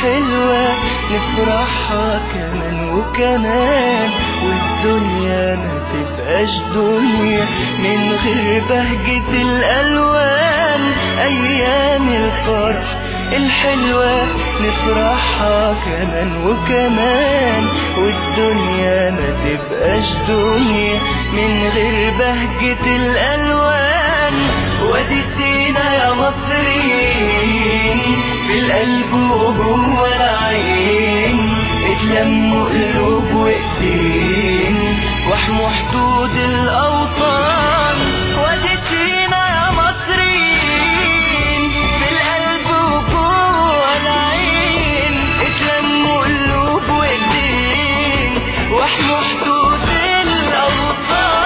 الحلوة نفرحها كمان وكمان والدنيا ما تبقاش دنيا من غير بهجة الألوان أيام الفرح الحلوة نفرحها كمان وكمان والدنيا ما تبقاش دنيا من غير بهجة الألوان وادي سينا يا مصريين في القلب وجوه العين اتلموا قلوب وايدين واحموا حدود الأوطان وادي سينا يا مصريين في القلب وجوه العين اتلموا قلوب وايدين واحموا حدود الأوطان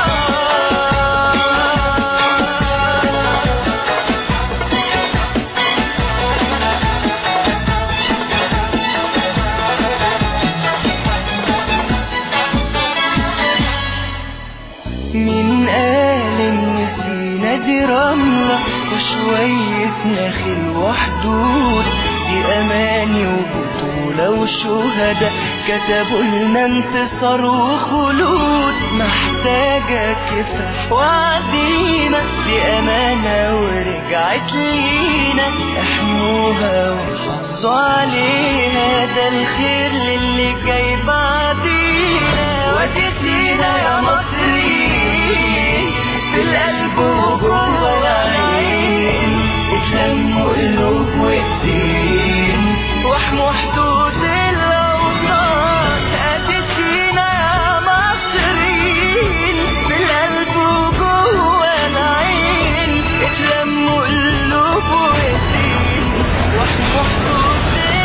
مين قال ان سينا دي رملة وشوية نخل وحدود دي اماني وبطولة وشهداء كتبوا لنا انتصار وخلود محتاجة كفاح وعزيمة دي امانة ورجعت لينا احموها وحافظوا عليها ده الخير للي جاي بعدينا وادي سينا يا مصريين في القلب وجوه العين اتلموا قلوب والدين واحموا حدود الاوطان ادي سينا يا مصريين في القلب وجوه العين اتلموا قلوب والدين واحموا حدود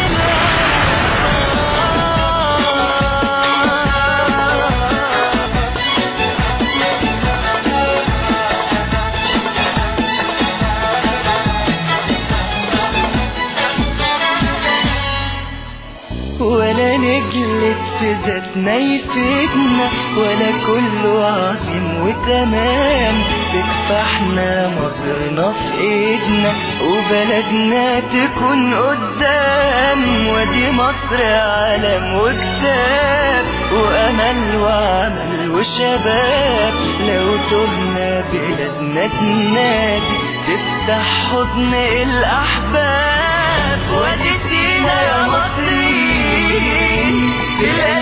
الاوطان ولا نجلد في ذاتنا يفيدنا ولا كله عظيم وتمام بكفاحنا مصرنا في ايدنا وبلدنا تكون قدام ودي مصر عالم وكتاب وامل وعمل وشباب لو تهنا بلادنا تنادي تفتح حضن الاحباب وادي سينا يا مصريين في القلب